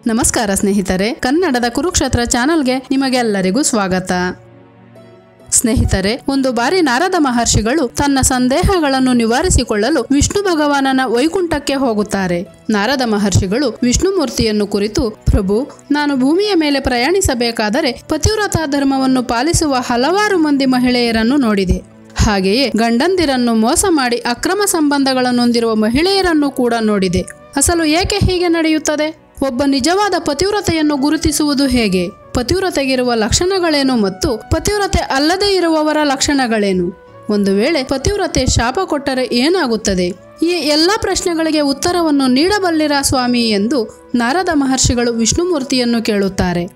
ನಮಸ್ಕಾರ ಸ್ನೇಹಿತರೆ ಕನ್ನಡದ ಕುರುಕ್ಷೇತ್ರ ಚಾನಲ್ಗೆ ನಿಮಗೆಲ್ಲರಿಗೂ ಸ್ವಾಗತ ಸ್ನೇಹಿತರೆ ಒಂದು ಬಾರಿ ನಾರದ ಮಹರ್ಷಿಗಳು ತನ್ನ ಸಂದೇಹಗಳನ್ನು ನಿವಾರಿಸಿಕೊಳ್ಳಲು ವಿಷ್ಣು ಭಗವಾನನ ವೈಕುಂಠಕ್ಕೆ ಹೋಗುತ್ತಾರೆ ನಾರದ ಮಹರ್ಷಿಗಳು ವಿಷ್ಣುಮೂರ್ತಿಯನ್ನು ಕುರಿತು ಪ್ರಭು ನಾನು ಭೂಮಿಯ ಮೇಲೆ ಪ್ರಯಾಣಿಸಬೇಕಾದರೆ ಪತಿವ್ರತಾ ಧರ್ಮವನ್ನು ಪಾಲಿಸುವ ಹಲವಾರು ಮಂದಿ ಮಹಿಳೆಯರನ್ನು ನೋಡಿದೆ ಹಾಗೆಯೇ ಗಂಡಂದಿರನ್ನು ಮೋಸ ಮಾಡಿ ಅಕ್ರಮ ಸಂಬಂಧಗಳನ್ನು ಹೊಂದಿರುವ ಮಹಿಳೆಯರನ್ನು ಕೂಡ ನೋಡಿದೆ ಅಸಲು ಏಕೆ ಹೀಗೆ ನಡೆಯುತ್ತದೆ ಒಬ್ಬ ನಿಜವಾದ ಪತಿವ್ರತೆಯನ್ನು ಗುರುತಿಸುವುದು ಹೇಗೆ ಪತಿವ್ರತೆಗಿರುವ ಲಕ್ಷಣಗಳೇನು ಮತ್ತು ಪತಿವ್ರತೆ ಅಲ್ಲದೇ ಇರುವವರ ಲಕ್ಷಣಗಳೇನು ಒಂದು ವೇಳೆ ಪತಿವ್ರತೆ ಶಾಪ ಕೊಟ್ಟರೆ ಏನಾಗುತ್ತದೆ ಈ ಎಲ್ಲ ಪ್ರಶ್ನೆಗಳಿಗೆ ಉತ್ತರವನ್ನು ನೀಡಬಲ್ಲಿರಾ ಸ್ವಾಮಿ ಎಂದು ನಾರದ ಮಹರ್ಷಿಗಳು ವಿಷ್ಣುಮೂರ್ತಿಯನ್ನು ಕೇಳುತ್ತಾರೆ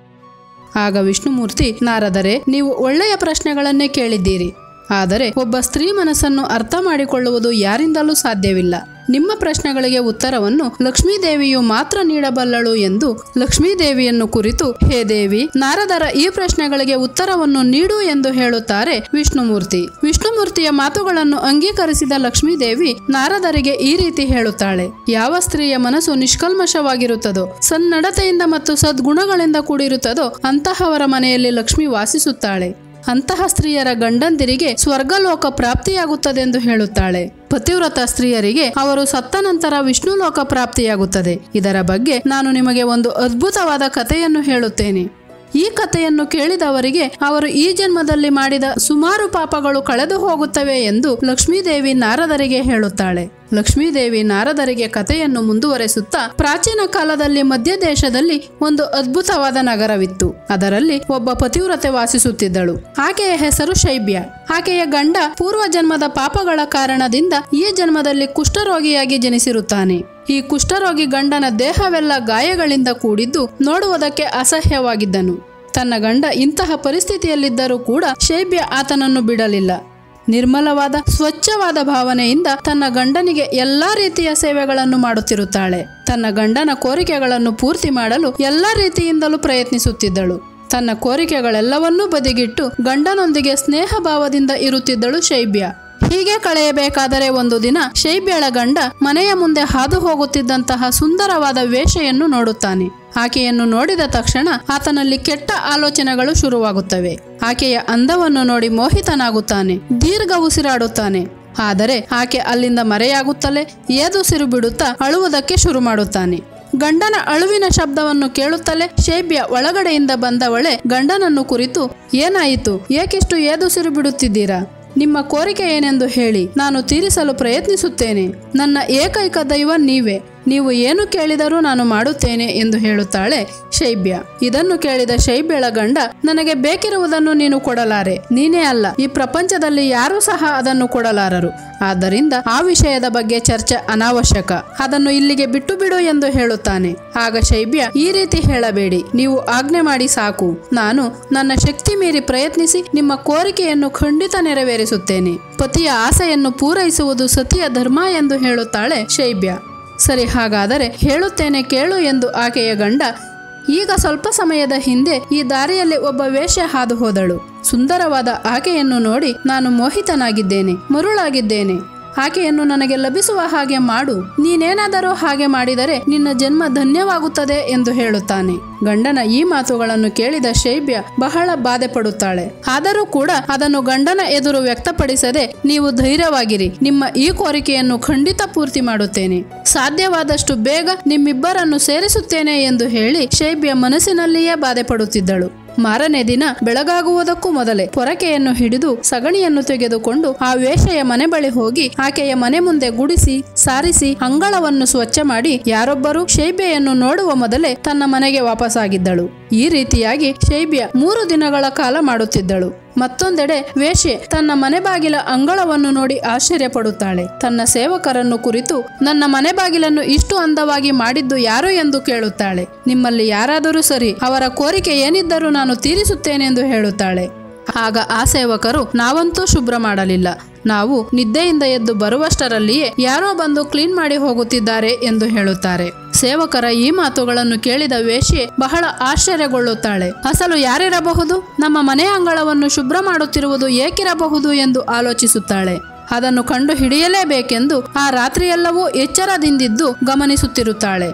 ಆಗ ವಿಷ್ಣುಮೂರ್ತಿ ನಾರದರೆ ನೀವು ಒಳ್ಳೆಯ ಪ್ರಶ್ನೆಗಳನ್ನೇ ಕೇಳಿದ್ದೀರಿ ಆದರೆ ಒಬ್ಬ ಸ್ತ್ರೀ ಮನಸ್ಸನ್ನು ಅರ್ಥ ಮಾಡಿಕೊಳ್ಳುವುದು ಯಾರಿಂದಲೂ ಸಾಧ್ಯವಿಲ್ಲ ನಿಮ್ಮ ಪ್ರಶ್ನೆಗಳಿಗೆ ಉತ್ತರವನ್ನು ಲಕ್ಷ್ಮೀದೇವಿಯು ಮಾತ್ರ ನೀಡಬಲ್ಲಳು ಎಂದು ಲಕ್ಷ್ಮೀದೇವಿಯನ್ನು ಕುರಿತು ಹೇ ದೇವಿ ನಾರದರ ಈ ಪ್ರಶ್ನೆಗಳಿಗೆ ಉತ್ತರವನ್ನು ನೀಡು ಎಂದು ಹೇಳುತ್ತಾರೆ ವಿಷ್ಣುಮೂರ್ತಿ ವಿಷ್ಣುಮೂರ್ತಿಯ ಮಾತುಗಳನ್ನು ಅಂಗೀಕರಿಸಿದ ಲಕ್ಷ್ಮೀದೇವಿ ನಾರದರಿಗೆ ಈ ರೀತಿ ಹೇಳುತ್ತಾಳೆ ಯಾವ ಸ್ತ್ರೀಯ ಮನಸ್ಸು ನಿಷ್ಕಲ್ಮಶವಾಗಿರುತ್ತದೋ ಸನ್ನಡತೆಯಿಂದ ಮತ್ತು ಸದ್ಗುಣಗಳಿಂದ ಕೂಡಿರುತ್ತದೋ ಅಂತಹವರ ಮನೆಯಲ್ಲಿ ಲಕ್ಷ್ಮಿ ವಾಸಿಸುತ್ತಾಳೆ ಅಂತಹ ಸ್ತ್ರೀಯರ ಗಂಡಂದಿರಿಗೆ ಸ್ವರ್ಗಲೋಕ ಪ್ರಾಪ್ತಿಯಾಗುತ್ತದೆಂದು ಹೇಳುತ್ತಾಳೆ ಪತಿವ್ರತ ಸ್ತ್ರೀಯರಿಗೆ ಅವರು ಸತ್ತ ನಂತರ ವಿಷ್ಣು ಲೋಕ ಪ್ರಾಪ್ತಿಯಾಗುತ್ತದೆ ಇದರ ಬಗ್ಗೆ ನಾನು ನಿಮಗೆ ಒಂದು ಅದ್ಭುತವಾದ ಕಥೆಯನ್ನು ಹೇಳುತ್ತೇನೆ ಈ ಕಥೆಯನ್ನು ಕೇಳಿದವರಿಗೆ ಅವರು ಈ ಜನ್ಮದಲ್ಲಿ ಮಾಡಿದ ಸುಮಾರು ಪಾಪಗಳು ಕಳೆದು ಹೋಗುತ್ತವೆ ಎಂದು ಲಕ್ಷ್ಮೀದೇವಿ ನಾರದರಿಗೆ ಹೇಳುತ್ತಾಳೆ ಲಕ್ಷ್ಮೀದೇವಿ ನಾರದರಿಗೆ ಕಥೆಯನ್ನು ಮುಂದುವರೆಸುತ್ತಾ ಪ್ರಾಚೀನ ಕಾಲದಲ್ಲಿ ಮಧ್ಯ ದೇಶದಲ್ಲಿ ಒಂದು ಅದ್ಭುತವಾದ ನಗರವಿತ್ತು ಅದರಲ್ಲಿ ಒಬ್ಬ ಪತಿವ್ರತೆ ವಾಸಿಸುತ್ತಿದ್ದಳು ಆಕೆಯ ಹೆಸರು ಶೈಬ್ಯ ಆಕೆಯ ಗಂಡ ಪೂರ್ವ ಜನ್ಮದ ಪಾಪಗಳ ಕಾರಣದಿಂದ ಈ ಜನ್ಮದಲ್ಲಿ ಕುಷ್ಠರೋಗಿಯಾಗಿ ಜನಿಸಿರುತ್ತಾನೆ ಈ ಕುಷ್ಠರೋಗಿ ಗಂಡನ ದೇಹವೆಲ್ಲ ಗಾಯಗಳಿಂದ ಕೂಡಿದ್ದು ನೋಡುವುದಕ್ಕೆ ಅಸಹ್ಯವಾಗಿದ್ದನು ತನ್ನ ಗಂಡ ಇಂತಹ ಪರಿಸ್ಥಿತಿಯಲ್ಲಿದ್ದರೂ ಕೂಡ ಶೈಬ್ಯ ಆತನನ್ನು ಬಿಡಲಿಲ್ಲ ನಿರ್ಮಲವಾದ ಸ್ವಚ್ಛವಾದ ಭಾವನೆಯಿಂದ ತನ್ನ ಗಂಡನಿಗೆ ಎಲ್ಲಾ ರೀತಿಯ ಸೇವೆಗಳನ್ನು ಮಾಡುತ್ತಿರುತ್ತಾಳೆ ತನ್ನ ಗಂಡನ ಕೋರಿಕೆಗಳನ್ನು ಪೂರ್ತಿ ಮಾಡಲು ಎಲ್ಲಾ ರೀತಿಯಿಂದಲೂ ಪ್ರಯತ್ನಿಸುತ್ತಿದ್ದಳು ತನ್ನ ಕೋರಿಕೆಗಳೆಲ್ಲವನ್ನೂ ಬದಿಗಿಟ್ಟು ಗಂಡನೊಂದಿಗೆ ಸ್ನೇಹ ಭಾವದಿಂದ ಇರುತ್ತಿದ್ದಳು ಶೈಬ್ಯ ಹೀಗೆ ಕಳೆಯಬೇಕಾದರೆ ಒಂದು ದಿನ ಶೈಬ್ಯಳ ಗಂಡ ಮನೆಯ ಮುಂದೆ ಹಾದು ಹೋಗುತ್ತಿದ್ದಂತಹ ಸುಂದರವಾದ ವೇಷೆಯನ್ನು ನೋಡುತ್ತಾನೆ ಆಕೆಯನ್ನು ನೋಡಿದ ತಕ್ಷಣ ಆತನಲ್ಲಿ ಕೆಟ್ಟ ಆಲೋಚನೆಗಳು ಶುರುವಾಗುತ್ತವೆ ಆಕೆಯ ಅಂದವನ್ನು ನೋಡಿ ಮೋಹಿತನಾಗುತ್ತಾನೆ ದೀರ್ಘ ಉಸಿರಾಡುತ್ತಾನೆ ಆದರೆ ಆಕೆ ಅಲ್ಲಿಂದ ಮರೆಯಾಗುತ್ತಲೇ ಏದುಸಿರು ಬಿಡುತ್ತಾ ಅಳುವುದಕ್ಕೆ ಶುರು ಮಾಡುತ್ತಾನೆ ಗಂಡನ ಅಳುವಿನ ಶಬ್ದವನ್ನು ಕೇಳುತ್ತಲೇ ಶೈಬ್ಯ ಒಳಗಡೆಯಿಂದ ಬಂದವಳೆ ಗಂಡನನ್ನು ಕುರಿತು ಏನಾಯಿತು ಏಕಿಷ್ಟು ಏದುಸಿರು ಬಿಡುತ್ತಿದ್ದೀರಾ ನಿಮ್ಮ ಕೋರಿಕೆ ಏನೆಂದು ಹೇಳಿ ನಾನು ತೀರಿಸಲು ಪ್ರಯತ್ನಿಸುತ್ತೇನೆ ನನ್ನ ಏಕೈಕ ದೈವ ನೀವೇ ನೀವು ಏನು ಕೇಳಿದರೂ ನಾನು ಮಾಡುತ್ತೇನೆ ಎಂದು ಹೇಳುತ್ತಾಳೆ ಶೈಬ್ಯ ಇದನ್ನು ಕೇಳಿದ ಶೈಬ್ಯಳ ಗಂಡ ನನಗೆ ಬೇಕಿರುವುದನ್ನು ನೀನು ಕೊಡಲಾರೆ ನೀನೇ ಅಲ್ಲ ಈ ಪ್ರಪಂಚದಲ್ಲಿ ಯಾರೂ ಸಹ ಅದನ್ನು ಕೊಡಲಾರರು ಆದ್ದರಿಂದ ಆ ವಿಷಯದ ಬಗ್ಗೆ ಚರ್ಚೆ ಅನಾವಶ್ಯಕ ಅದನ್ನು ಇಲ್ಲಿಗೆ ಬಿಟ್ಟು ಬಿಡು ಎಂದು ಹೇಳುತ್ತಾನೆ ಆಗ ಶೈಬ್ಯ ಈ ರೀತಿ ಹೇಳಬೇಡಿ ನೀವು ಆಜ್ಞೆ ಮಾಡಿ ಸಾಕು ನಾನು ನನ್ನ ಶಕ್ತಿ ಮೀರಿ ಪ್ರಯತ್ನಿಸಿ ನಿಮ್ಮ ಕೋರಿಕೆಯನ್ನು ಖಂಡಿತ ನೆರವೇರಿಸುತ್ತೇನೆ ಪತಿಯ ಆಸೆಯನ್ನು ಪೂರೈಸುವುದು ಸತಿಯ ಧರ್ಮ ಎಂದು ಹೇಳುತ್ತಾಳೆ ಶೈಬ್ಯ ಸರಿ ಹಾಗಾದರೆ ಹೇಳುತ್ತೇನೆ ಕೇಳು ಎಂದು ಆಕೆಯ ಗಂಡ ಈಗ ಸ್ವಲ್ಪ ಸಮಯದ ಹಿಂದೆ ಈ ದಾರಿಯಲ್ಲಿ ಒಬ್ಬ ವೇಶ್ಯ ಹಾದು ಹೋದಳು ಸುಂದರವಾದ ಆಕೆಯನ್ನು ನೋಡಿ ನಾನು ಮೋಹಿತನಾಗಿದ್ದೇನೆ ಮರುಳಾಗಿದ್ದೇನೆ ಆಕೆಯನ್ನು ನನಗೆ ಲಭಿಸುವ ಹಾಗೆ ಮಾಡು ನೀನೇನಾದರೂ ಹಾಗೆ ಮಾಡಿದರೆ ನಿನ್ನ ಜನ್ಮ ಧನ್ಯವಾಗುತ್ತದೆ ಎಂದು ಹೇಳುತ್ತಾನೆ ಗಂಡನ ಈ ಮಾತುಗಳನ್ನು ಕೇಳಿದ ಶೈಬ್ಯ ಬಹಳ ಬಾಧೆ ಪಡುತ್ತಾಳೆ ಆದರೂ ಕೂಡ ಅದನ್ನು ಗಂಡನ ಎದುರು ವ್ಯಕ್ತಪಡಿಸದೆ ನೀವು ಧೈರ್ಯವಾಗಿರಿ ನಿಮ್ಮ ಈ ಕೋರಿಕೆಯನ್ನು ಖಂಡಿತ ಪೂರ್ತಿ ಮಾಡುತ್ತೇನೆ ಸಾಧ್ಯವಾದಷ್ಟು ಬೇಗ ನಿಮ್ಮಿಬ್ಬರನ್ನು ಸೇರಿಸುತ್ತೇನೆ ಎಂದು ಹೇಳಿ ಶೈಬ್ಯ ಮನಸ್ಸಿನಲ್ಲಿಯೇ ಬಾಧೆ ಪಡುತ್ತಿದ್ದಳು ಮಾರನೇ ದಿನ ಬೆಳಗಾಗುವುದಕ್ಕೂ ಮೊದಲೇ ಪೊರಕೆಯನ್ನು ಹಿಡಿದು ಸಗಣಿಯನ್ನು ತೆಗೆದುಕೊಂಡು ಆ ವೇಷೆಯ ಮನೆ ಬಳಿ ಹೋಗಿ ಆಕೆಯ ಮನೆ ಮುಂದೆ ಗುಡಿಸಿ ಸಾರಿಸಿ ಅಂಗಳವನ್ನು ಸ್ವಚ್ಛ ಮಾಡಿ ಯಾರೊಬ್ಬರೂ ಶೈಬ್ಯೆಯನ್ನು ನೋಡುವ ಮೊದಲೇ ತನ್ನ ಮನೆಗೆ ವಾಪಸ್ಸಾಗಿದ್ದಳು ಈ ರೀತಿಯಾಗಿ ಶೈಬ್ಯ ಮೂರು ದಿನಗಳ ಕಾಲ ಮಾಡುತ್ತಿದ್ದಳು ಮತ್ತೊಂದೆಡೆ ವೇಶ್ಯೆ ತನ್ನ ಮನೆ ಬಾಗಿಲ ಅಂಗಳವನ್ನು ನೋಡಿ ಆಶ್ಚರ್ಯ ಪಡುತ್ತಾಳೆ ತನ್ನ ಸೇವಕರನ್ನು ಕುರಿತು ನನ್ನ ಮನೆ ಬಾಗಿಲನ್ನು ಇಷ್ಟು ಅಂದವಾಗಿ ಮಾಡಿದ್ದು ಯಾರು ಎಂದು ಕೇಳುತ್ತಾಳೆ ನಿಮ್ಮಲ್ಲಿ ಯಾರಾದರೂ ಸರಿ ಅವರ ಕೋರಿಕೆ ಏನಿದ್ದರೂ ನಾನು ತೀರಿಸುತ್ತೇನೆಂದು ಹೇಳುತ್ತಾಳೆ ಆಗ ಆ ಸೇವಕರು ನಾವಂತೂ ಶುಭ್ರ ಮಾಡಲಿಲ್ಲ ನಾವು ನಿದ್ದೆಯಿಂದ ಎದ್ದು ಬರುವಷ್ಟರಲ್ಲಿಯೇ ಯಾರೋ ಬಂದು ಕ್ಲೀನ್ ಮಾಡಿ ಹೋಗುತ್ತಿದ್ದಾರೆ ಎಂದು ಹೇಳುತ್ತಾರೆ ಸೇವಕರ ಈ ಮಾತುಗಳನ್ನು ಕೇಳಿದ ವೇಶ್ಯೆ ಬಹಳ ಆಶ್ಚರ್ಯಗೊಳ್ಳುತ್ತಾಳೆ ಅಸಲು ಯಾರಿರಬಹುದು ನಮ್ಮ ಮನೆ ಅಂಗಳವನ್ನು ಶುಭ್ರ ಮಾಡುತ್ತಿರುವುದು ಏಕಿರಬಹುದು ಎಂದು ಆಲೋಚಿಸುತ್ತಾಳೆ ಅದನ್ನು ಕಂಡು ಹಿಡಿಯಲೇಬೇಕೆಂದು ಆ ರಾತ್ರಿಯೆಲ್ಲವೂ ಎಚ್ಚರದಿಂದಿದ್ದು ಗಮನಿಸುತ್ತಿರುತ್ತಾಳೆ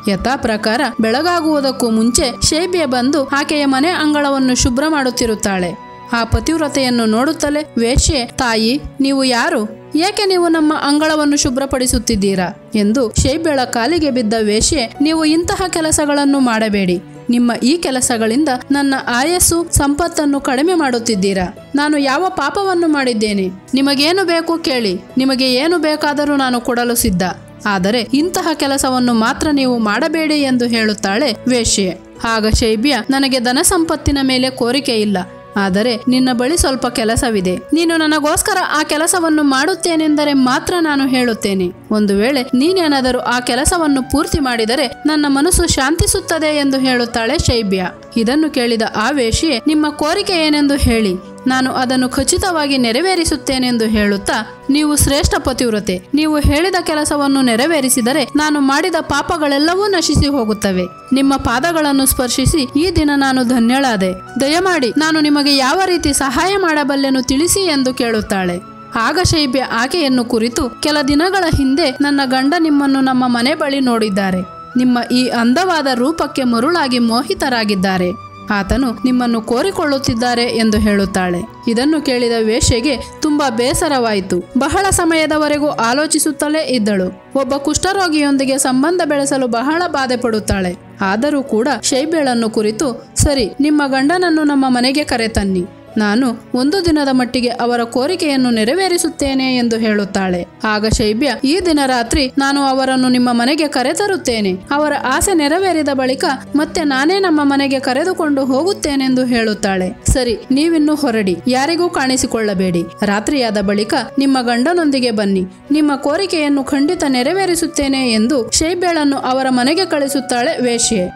ಯಥಾ ಪ್ರಕಾರ ಬೆಳಗಾಗುವುದಕ್ಕೂ ಮುಂಚೆ ಶೈಬ್ಯ ಬಂದು ಆಕೆಯ ಮನೆ ಅಂಗಳವನ್ನು ಶುಭ್ರ ಮಾಡುತ್ತಿರುತ್ತಾಳೆ ಆ ಪತಿವ್ರತೆಯನ್ನು ನೋಡುತ್ತಲೇ ವೇಶ್ಯೆ ತಾಯಿ ನೀವು ಯಾರು ಏಕೆ ನೀವು ನಮ್ಮ ಅಂಗಳವನ್ನು ಶುಭ್ರಪಡಿಸುತ್ತಿದ್ದೀರಾ ಎಂದು ಶೈಬ್ಯಳ ಕಾಲಿಗೆ ಬಿದ್ದ ವೇಶ್ಯೆ ನೀವು ಇಂತಹ ಕೆಲಸಗಳನ್ನು ಮಾಡಬೇಡಿ ನಿಮ್ಮ ಈ ಕೆಲಸಗಳಿಂದ ನನ್ನ ಆಯಸ್ಸು ಸಂಪತ್ತನ್ನು ಕಡಿಮೆ ಮಾಡುತ್ತಿದ್ದೀರಾ ನಾನು ಯಾವ ಪಾಪವನ್ನು ಮಾಡಿದ್ದೇನೆ ನಿಮಗೇನು ಬೇಕು ಕೇಳಿ ನಿಮಗೆ ಏನು ಬೇಕಾದರೂ ನಾನು ಕೊಡಲು ಸಿದ್ಧ ಆದರೆ ಇಂತಹ ಕೆಲಸವನ್ನು ಮಾತ್ರ ನೀವು ಮಾಡಬೇಡಿ ಎಂದು ಹೇಳುತ್ತಾಳೆ ವೇಶ್ಯೆ ಆಗ ಶೈಬ್ಯ ನನಗೆ ಧನ ಸಂಪತ್ತಿನ ಮೇಲೆ ಕೋರಿಕೆ ಇಲ್ಲ ಆದರೆ ನಿನ್ನ ಬಳಿ ಸ್ವಲ್ಪ ಕೆಲಸವಿದೆ ನೀನು ನನಗೋಸ್ಕರ ಆ ಕೆಲಸವನ್ನು ಮಾಡುತ್ತೇನೆಂದರೆ ಮಾತ್ರ ನಾನು ಹೇಳುತ್ತೇನೆ ಒಂದು ವೇಳೆ ನೀನೇನಾದರೂ ಆ ಕೆಲಸವನ್ನು ಪೂರ್ತಿ ಮಾಡಿದರೆ ನನ್ನ ಮನಸ್ಸು ಶಾಂತಿಸುತ್ತದೆ ಎಂದು ಹೇಳುತ್ತಾಳೆ ಶೈಬ್ಯ ಇದನ್ನು ಕೇಳಿದ ಆ ವೇಶ್ಯೆ ನಿಮ್ಮ ಕೋರಿಕೆ ಏನೆಂದು ಹೇಳಿ ನಾನು ಅದನ್ನು ಖಚಿತವಾಗಿ ನೆರವೇರಿಸುತ್ತೇನೆಂದು ಹೇಳುತ್ತಾ ನೀವು ಶ್ರೇಷ್ಠ ಪತಿವ್ರತೆ ನೀವು ಹೇಳಿದ ಕೆಲಸವನ್ನು ನೆರವೇರಿಸಿದರೆ ನಾನು ಮಾಡಿದ ಪಾಪಗಳೆಲ್ಲವೂ ನಶಿಸಿ ಹೋಗುತ್ತವೆ ನಿಮ್ಮ ಪಾದಗಳನ್ನು ಸ್ಪರ್ಶಿಸಿ ಈ ದಿನ ನಾನು ಧನ್ಯಳಾದೆ ದಯಮಾಡಿ ನಾನು ನಿಮಗೆ ಯಾವ ರೀತಿ ಸಹಾಯ ಮಾಡಬಲ್ಲೆನು ತಿಳಿಸಿ ಎಂದು ಕೇಳುತ್ತಾಳೆ ಆಗ ಶೈಬ್ಯ ಆಕೆಯನ್ನು ಕುರಿತು ಕೆಲ ದಿನಗಳ ಹಿಂದೆ ನನ್ನ ಗಂಡ ನಿಮ್ಮನ್ನು ನಮ್ಮ ಮನೆ ಬಳಿ ನೋಡಿದ್ದಾರೆ ನಿಮ್ಮ ಈ ಅಂದವಾದ ರೂಪಕ್ಕೆ ಮರುಳಾಗಿ ಮೋಹಿತರಾಗಿದ್ದಾರೆ ಆತನು ನಿಮ್ಮನ್ನು ಕೋರಿಕೊಳ್ಳುತ್ತಿದ್ದಾರೆ ಎಂದು ಹೇಳುತ್ತಾಳೆ ಇದನ್ನು ಕೇಳಿದ ವೇಶ್ಯೆಗೆ ತುಂಬಾ ಬೇಸರವಾಯಿತು ಬಹಳ ಸಮಯದವರೆಗೂ ಆಲೋಚಿಸುತ್ತಲೇ ಇದ್ದಳು ಒಬ್ಬ ಕುಷ್ಠರೋಗಿಯೊಂದಿಗೆ ಸಂಬಂಧ ಬೆಳೆಸಲು ಬಹಳ ಬಾಧೆ ಪಡುತ್ತಾಳೆ ಆದರೂ ಕೂಡ ಶೈಬ್ಯಳನ್ನು ಕುರಿತು ಸರಿ ನಿಮ್ಮ ಗಂಡನನ್ನು ನಮ್ಮ ಮನೆಗೆ ಕರೆತನ್ನಿ ನಾನು ಒಂದು ದಿನದ ಮಟ್ಟಿಗೆ ಅವರ ಕೋರಿಕೆಯನ್ನು ನೆರವೇರಿಸುತ್ತೇನೆ ಎಂದು ಹೇಳುತ್ತಾಳೆ ಆಗ ಶೈಬ್ಯ ಈ ದಿನ ರಾತ್ರಿ ನಾನು ಅವರನ್ನು ನಿಮ್ಮ ಮನೆಗೆ ಕರೆತರುತ್ತೇನೆ ಅವರ ಆಸೆ ನೆರವೇರಿದ ಬಳಿಕ ಮತ್ತೆ ನಾನೇ ನಮ್ಮ ಮನೆಗೆ ಕರೆದುಕೊಂಡು ಹೋಗುತ್ತೇನೆಂದು ಹೇಳುತ್ತಾಳೆ ಸರಿ ನೀವಿನ್ನು ಹೊರಡಿ ಯಾರಿಗೂ ಕಾಣಿಸಿಕೊಳ್ಳಬೇಡಿ ರಾತ್ರಿಯಾದ ಬಳಿಕ ನಿಮ್ಮ ಗಂಡನೊಂದಿಗೆ ಬನ್ನಿ ನಿಮ್ಮ ಕೋರಿಕೆಯನ್ನು ಖಂಡಿತ ನೆರವೇರಿಸುತ್ತೇನೆ ಎಂದು ಶೈಬ್ಯಳನ್ನು ಅವರ ಮನೆಗೆ ಕಳಿಸುತ್ತಾಳೆ ವೇಶ್ಯೆ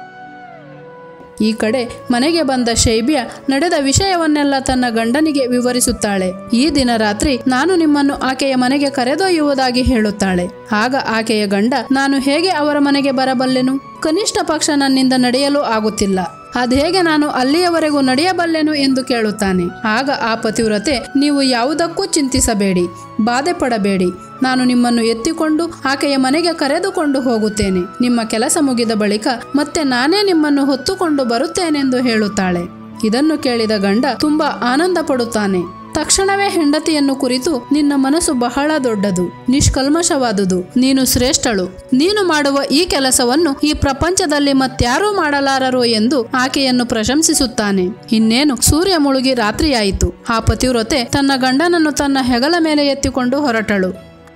ಈ ಕಡೆ ಮನೆಗೆ ಬಂದ ಶೈಬ್ಯ ನಡೆದ ವಿಷಯವನ್ನೆಲ್ಲ ತನ್ನ ಗಂಡನಿಗೆ ವಿವರಿಸುತ್ತಾಳೆ ಈ ದಿನ ರಾತ್ರಿ ನಾನು ನಿಮ್ಮನ್ನು ಆಕೆಯ ಮನೆಗೆ ಕರೆದೊಯ್ಯುವುದಾಗಿ ಹೇಳುತ್ತಾಳೆ ಆಗ ಆಕೆಯ ಗಂಡ ನಾನು ಹೇಗೆ ಅವರ ಮನೆಗೆ ಬರಬಲ್ಲೆನು ಕನಿಷ್ಠ ಪಕ್ಷ ನನ್ನಿಂದ ನಡೆಯಲು ಆಗುತ್ತಿಲ್ಲ ಅದೇಗೆ ನಾನು ಅಲ್ಲಿಯವರೆಗೂ ನಡೆಯಬಲ್ಲೆನು ಎಂದು ಕೇಳುತ್ತಾನೆ ಆಗ ಆ ಪತಿವ್ರತೆ ನೀವು ಯಾವುದಕ್ಕೂ ಚಿಂತಿಸಬೇಡಿ ಬಾಧೆ ಪಡಬೇಡಿ ನಾನು ನಿಮ್ಮನ್ನು ಎತ್ತಿಕೊಂಡು ಆಕೆಯ ಮನೆಗೆ ಕರೆದುಕೊಂಡು ಹೋಗುತ್ತೇನೆ ನಿಮ್ಮ ಕೆಲಸ ಮುಗಿದ ಬಳಿಕ ಮತ್ತೆ ನಾನೇ ನಿಮ್ಮನ್ನು ಹೊತ್ತುಕೊಂಡು ಬರುತ್ತೇನೆಂದು ಹೇಳುತ್ತಾಳೆ ಇದನ್ನು ಕೇಳಿದ ಗಂಡ ತುಂಬಾ ಆನಂದ ಪಡುತ್ತಾನೆ ತಕ್ಷಣವೇ ಹೆಂಡತಿಯನ್ನು ಕುರಿತು ನಿನ್ನ ಮನಸ್ಸು ಬಹಳ ದೊಡ್ಡದು ನಿಷ್ಕಲ್ಮಶವಾದುದು ನೀನು ಶ್ರೇಷ್ಠಳು ನೀನು ಮಾಡುವ ಈ ಕೆಲಸವನ್ನು ಈ ಪ್ರಪಂಚದಲ್ಲಿ ಮತ್ಯಾರೂ ಮಾಡಲಾರರು ಎಂದು ಆಕೆಯನ್ನು ಪ್ರಶಂಸಿಸುತ್ತಾನೆ ಇನ್ನೇನು ಸೂರ್ಯ ಮುಳುಗಿ ರಾತ್ರಿಯಾಯಿತು ಆ ಪತಿವ್ರತೆ ತನ್ನ ಗಂಡನನ್ನು ತನ್ನ ಹೆಗಲ ಮೇಲೆ ಎತ್ತಿಕೊಂಡು ಹೊರಟಳು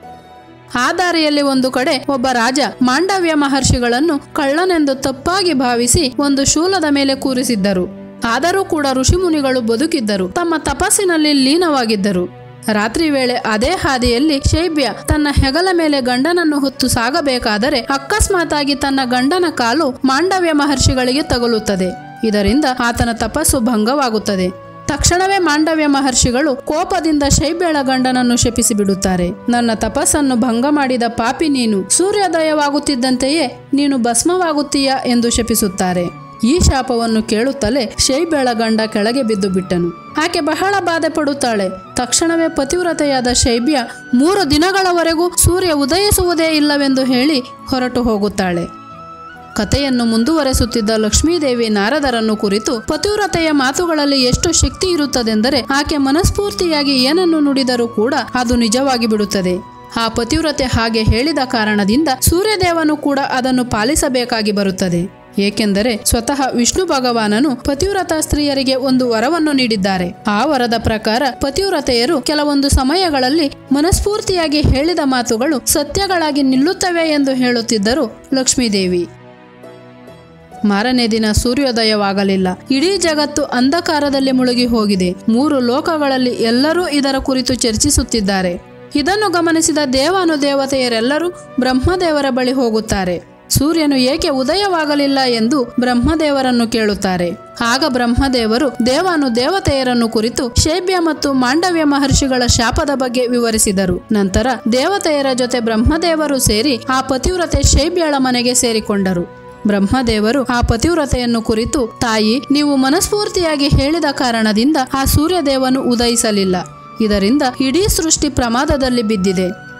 ಆ ದಾರಿಯಲ್ಲಿ ಒಂದು ಕಡೆ ಒಬ್ಬ ರಾಜ ಮಾಂಡವ್ಯ ಮಹರ್ಷಿಗಳನ್ನು ಕಳ್ಳನೆಂದು ತಪ್ಪಾಗಿ ಭಾವಿಸಿ ಒಂದು ಶೂಲದ ಮೇಲೆ ಕೂರಿಸಿದ್ದರು ಆದರೂ ಕೂಡ ಋಷಿಮುನಿಗಳು ಬದುಕಿದ್ದರು ತಮ್ಮ ತಪಸ್ಸಿನಲ್ಲಿ ಲೀನವಾಗಿದ್ದರು ರಾತ್ರಿ ವೇಳೆ ಅದೇ ಹಾದಿಯಲ್ಲಿ ಶೈಬ್ಯ ತನ್ನ ಹೆಗಲ ಮೇಲೆ ಗಂಡನನ್ನು ಹೊತ್ತು ಸಾಗಬೇಕಾದರೆ ಅಕಸ್ಮಾತಾಗಿ ತನ್ನ ಗಂಡನ ಕಾಲು ಮಾಂಡವ್ಯ ಮಹರ್ಷಿಗಳಿಗೆ ತಗುಲುತ್ತದೆ ಇದರಿಂದ ಆತನ ತಪಸ್ಸು ಭಂಗವಾಗುತ್ತದೆ ತಕ್ಷಣವೇ ಮಾಂಡವ್ಯ ಮಹರ್ಷಿಗಳು ಕೋಪದಿಂದ ಶೈಬ್ಯಳ ಗಂಡನನ್ನು ಶಪಿಸಿ ಬಿಡುತ್ತಾರೆ ನನ್ನ ತಪಸ್ಸನ್ನು ಭಂಗ ಮಾಡಿದ ಪಾಪಿ ನೀನು ಸೂರ್ಯೋದಯವಾಗುತ್ತಿದ್ದಂತೆಯೇ ನೀನು ಭಸ್ಮವಾಗುತ್ತೀಯಾ ಎಂದು ಶಪಿಸುತ್ತಾರೆ ಈ ಶಾಪವನ್ನು ಕೇಳುತ್ತಲೇ ಶೈಬ್ಯಳ ಗಂಡ ಕೆಳಗೆ ಬಿದ್ದು ಬಿಟ್ಟನು ಆಕೆ ಬಹಳ ಬಾಧೆ ಪಡುತ್ತಾಳೆ ತಕ್ಷಣವೇ ಪತಿವ್ರತೆಯಾದ ಶೈಬ್ಯ ಮೂರು ದಿನಗಳವರೆಗೂ ಸೂರ್ಯ ಉದಯಿಸುವುದೇ ಇಲ್ಲವೆಂದು ಹೇಳಿ ಹೊರಟು ಹೋಗುತ್ತಾಳೆ ಕಥೆಯನ್ನು ಮುಂದುವರೆಸುತ್ತಿದ್ದ ಲಕ್ಷ್ಮೀದೇವಿ ನಾರದರನ್ನು ಕುರಿತು ಪತಿವ್ರತೆಯ ಮಾತುಗಳಲ್ಲಿ ಎಷ್ಟು ಶಕ್ತಿ ಇರುತ್ತದೆಂದರೆ ಆಕೆ ಮನಸ್ಫೂರ್ತಿಯಾಗಿ ಏನನ್ನು ನುಡಿದರೂ ಕೂಡ ಅದು ನಿಜವಾಗಿ ಬಿಡುತ್ತದೆ ಆ ಪತಿವ್ರತೆ ಹಾಗೆ ಹೇಳಿದ ಕಾರಣದಿಂದ ಸೂರ್ಯದೇವನು ಕೂಡ ಅದನ್ನು ಪಾಲಿಸಬೇಕಾಗಿ ಬರುತ್ತದೆ ಏಕೆಂದರೆ ಸ್ವತಃ ವಿಷ್ಣು ಭಗವಾನನು ಪತಿವ್ರತ ಸ್ತ್ರೀಯರಿಗೆ ಒಂದು ವರವನ್ನು ನೀಡಿದ್ದಾರೆ ಆ ವರದ ಪ್ರಕಾರ ಪತಿವ್ರತೆಯರು ಕೆಲವೊಂದು ಸಮಯಗಳಲ್ಲಿ ಮನಸ್ಫೂರ್ತಿಯಾಗಿ ಹೇಳಿದ ಮಾತುಗಳು ಸತ್ಯಗಳಾಗಿ ನಿಲ್ಲುತ್ತವೆ ಎಂದು ಹೇಳುತ್ತಿದ್ದರು ಲಕ್ಷ್ಮೀದೇವಿ ಮಾರನೇ ದಿನ ಸೂರ್ಯೋದಯವಾಗಲಿಲ್ಲ ಇಡೀ ಜಗತ್ತು ಅಂಧಕಾರದಲ್ಲಿ ಮುಳುಗಿ ಹೋಗಿದೆ ಮೂರು ಲೋಕಗಳಲ್ಲಿ ಎಲ್ಲರೂ ಇದರ ಕುರಿತು ಚರ್ಚಿಸುತ್ತಿದ್ದಾರೆ ಇದನ್ನು ಗಮನಿಸಿದ ದೇವಾನುದೇವತೆಯರೆಲ್ಲರೂ ಬ್ರಹ್ಮದೇವರ ಬಳಿ ಹೋಗುತ್ತಾರೆ ಸೂರ್ಯನು ಏಕೆ ಉದಯವಾಗಲಿಲ್ಲ ಎಂದು ಬ್ರಹ್ಮದೇವರನ್ನು ಕೇಳುತ್ತಾರೆ ಆಗ ಬ್ರಹ್ಮದೇವರು ದೇವಾನು ದೇವತೆಯರನ್ನು ಕುರಿತು ಶೈಬ್ಯ ಮತ್ತು ಮಾಂಡವ್ಯ ಮಹರ್ಷಿಗಳ ಶಾಪದ ಬಗ್ಗೆ ವಿವರಿಸಿದರು ನಂತರ ದೇವತೆಯರ ಜೊತೆ ಬ್ರಹ್ಮದೇವರು ಸೇರಿ ಆ ಪತಿವ್ರತೆ ಶೈಬ್ಯಳ ಮನೆಗೆ ಸೇರಿಕೊಂಡರು ಬ್ರಹ್ಮದೇವರು ಆ ಪತಿವ್ರತೆಯನ್ನು ಕುರಿತು ತಾಯಿ ನೀವು ಮನಸ್ಫೂರ್ತಿಯಾಗಿ ಹೇಳಿದ ಕಾರಣದಿಂದ ಆ ಸೂರ್ಯದೇವನು ಉದಯಿಸಲಿಲ್ಲ ಇದರಿಂದ ಇಡೀ ಸೃಷ್ಟಿ ಪ್ರಮಾದದಲ್ಲಿ ಬಿದ್ದಿದೆ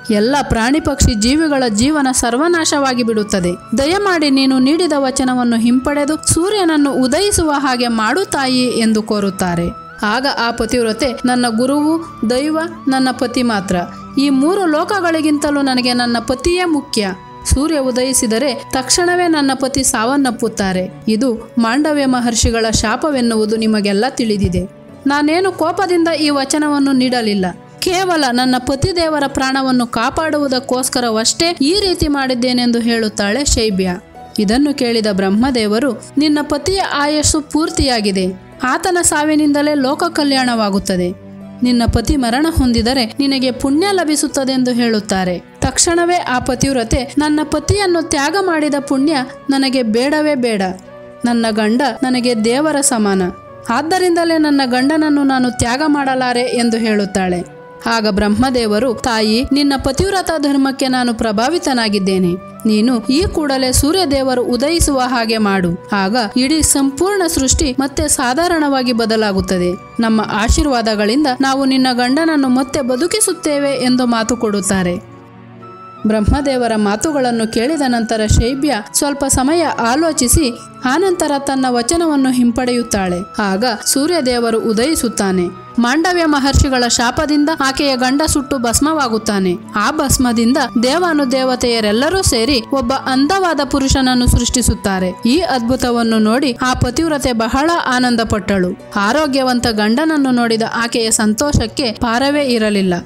ಎಲ್ಲ ಪ್ರಾಣಿ ಪಕ್ಷಿ ಜೀವಿಗಳ ಜೀವನ ಸರ್ವನಾಶವಾಗಿ ಬಿಡುತ್ತದೆ ದಯಮಾಡಿ ನೀನು ನೀಡಿದ ವಚನವನ್ನು ಹಿಂಪಡೆದು ಸೂರ್ಯನನ್ನು ಉದಯಿಸುವ ಹಾಗೆ ಮಾಡು ತಾಯಿ ಎಂದು ಕೋರುತ್ತಾರೆ ಆಗ ಆ ಪತಿವ್ರತೆ ನನ್ನ ಗುರುವು ದೈವ ನನ್ನ ಪತಿ ಮಾತ್ರ ಈ ಮೂರು ಲೋಕಗಳಿಗಿಂತಲೂ ನನಗೆ ನನ್ನ ಪತಿಯೇ ಮುಖ್ಯ ಸೂರ್ಯ ಉದಯಿಸಿದರೆ ತಕ್ಷಣವೇ ನನ್ನ ಪತಿ ಸಾವನ್ನಪ್ಪುತ್ತಾರೆ ಇದು ಮಾಂಡವ್ಯ ಮಹರ್ಷಿಗಳ ಶಾಪವೆನ್ನುವುದು ನಿಮಗೆಲ್ಲ ತಿಳಿದಿದೆ ನಾನೇನು ಕೋಪದಿಂದ ಈ ವಚನವನ್ನು ನೀಡಲಿಲ್ಲ ಕೇವಲ ನನ್ನ ಪತಿದೇವರ ಪ್ರಾಣವನ್ನು ಕಾಪಾಡುವುದಕ್ಕೋಸ್ಕರವಷ್ಟೇ ಈ ರೀತಿ ಮಾಡಿದ್ದೇನೆಂದು ಹೇಳುತ್ತಾಳೆ ಶೈಬ್ಯ ಇದನ್ನು ಕೇಳಿದ ಬ್ರಹ್ಮದೇವರು ನಿನ್ನ ಪತಿಯ ಆಯಸ್ಸು ಪೂರ್ತಿಯಾಗಿದೆ ಆತನ ಸಾವಿನಿಂದಲೇ ಲೋಕ ಕಲ್ಯಾಣವಾಗುತ್ತದೆ ನಿನ್ನ ಪತಿ ಮರಣ ಹೊಂದಿದರೆ ನಿನಗೆ ಪುಣ್ಯ ಲಭಿಸುತ್ತದೆಂದು ಹೇಳುತ್ತಾರೆ ತಕ್ಷಣವೇ ಆ ಪತಿವ್ರತೆ ನನ್ನ ಪತಿಯನ್ನು ತ್ಯಾಗ ಮಾಡಿದ ಪುಣ್ಯ ನನಗೆ ಬೇಡವೇ ಬೇಡ ನನ್ನ ಗಂಡ ನನಗೆ ದೇವರ ಸಮಾನ ಆದ್ದರಿಂದಲೇ ನನ್ನ ಗಂಡನನ್ನು ನಾನು ತ್ಯಾಗ ಮಾಡಲಾರೆ ಎಂದು ಹೇಳುತ್ತಾಳೆ ಆಗ ಬ್ರಹ್ಮದೇವರು ತಾಯಿ ನಿನ್ನ ಪತಿವ್ರತ ಧರ್ಮಕ್ಕೆ ನಾನು ಪ್ರಭಾವಿತನಾಗಿದ್ದೇನೆ ನೀನು ಈ ಕೂಡಲೇ ಸೂರ್ಯದೇವರು ಉದಯಿಸುವ ಹಾಗೆ ಮಾಡು ಆಗ ಇಡೀ ಸಂಪೂರ್ಣ ಸೃಷ್ಟಿ ಮತ್ತೆ ಸಾಧಾರಣವಾಗಿ ಬದಲಾಗುತ್ತದೆ ನಮ್ಮ ಆಶೀರ್ವಾದಗಳಿಂದ ನಾವು ನಿನ್ನ ಗಂಡನನ್ನು ಮತ್ತೆ ಬದುಕಿಸುತ್ತೇವೆ ಎಂದು ಮಾತು ಕೊಡುತ್ತಾರೆ ಬ್ರಹ್ಮದೇವರ ಮಾತುಗಳನ್ನು ಕೇಳಿದ ನಂತರ ಶೈಬ್ಯ ಸ್ವಲ್ಪ ಸಮಯ ಆಲೋಚಿಸಿ ಆನಂತರ ತನ್ನ ವಚನವನ್ನು ಹಿಂಪಡೆಯುತ್ತಾಳೆ ಆಗ ಸೂರ್ಯದೇವರು ಉದಯಿಸುತ್ತಾನೆ ಮಾಂಡವ್ಯ ಮಹರ್ಷಿಗಳ ಶಾಪದಿಂದ ಆಕೆಯ ಗಂಡ ಸುಟ್ಟು ಭಸ್ಮವಾಗುತ್ತಾನೆ ಆ ಭಸ್ಮದಿಂದ ದೇವಾನುದೇವತೆಯರೆಲ್ಲರೂ ಸೇರಿ ಒಬ್ಬ ಅಂದವಾದ ಪುರುಷನನ್ನು ಸೃಷ್ಟಿಸುತ್ತಾರೆ ಈ ಅದ್ಭುತವನ್ನು ನೋಡಿ ಆ ಪತಿವ್ರತೆ ಬಹಳ ಆನಂದಪಟ್ಟಳು ಆರೋಗ್ಯವಂತ ಗಂಡನನ್ನು ನೋಡಿದ ಆಕೆಯ ಸಂತೋಷಕ್ಕೆ ಪಾರವೇ ಇರಲಿಲ್ಲ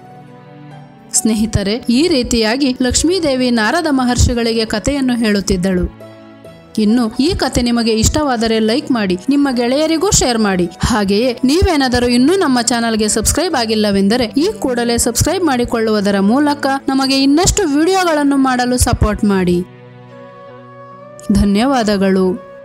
ಸ್ನೇಹಿತರೆ ಈ ರೀತಿಯಾಗಿ ಲಕ್ಷ್ಮೀದೇವಿ ನಾರದ ಮಹರ್ಷಿಗಳಿಗೆ ಕಥೆಯನ್ನು ಹೇಳುತ್ತಿದ್ದಳು ಇನ್ನು ಈ ಕತೆ ನಿಮಗೆ ಇಷ್ಟವಾದರೆ ಲೈಕ್ ಮಾಡಿ ನಿಮ್ಮ ಗೆಳೆಯರಿಗೂ ಶೇರ್ ಮಾಡಿ ಹಾಗೆಯೇ ನೀವೇನಾದರೂ ಇನ್ನೂ ನಮ್ಮ ಚಾನಲ್ಗೆ ಸಬ್ಸ್ಕ್ರೈಬ್ ಆಗಿಲ್ಲವೆಂದರೆ ಈ ಕೂಡಲೇ ಸಬ್ಸ್ಕ್ರೈಬ್ ಮಾಡಿಕೊಳ್ಳುವುದರ ಮೂಲಕ ನಮಗೆ ಇನ್ನಷ್ಟು ವಿಡಿಯೋಗಳನ್ನು ಮಾಡಲು ಸಪೋರ್ಟ್ ಮಾಡಿ ಧನ್ಯವಾದಗಳು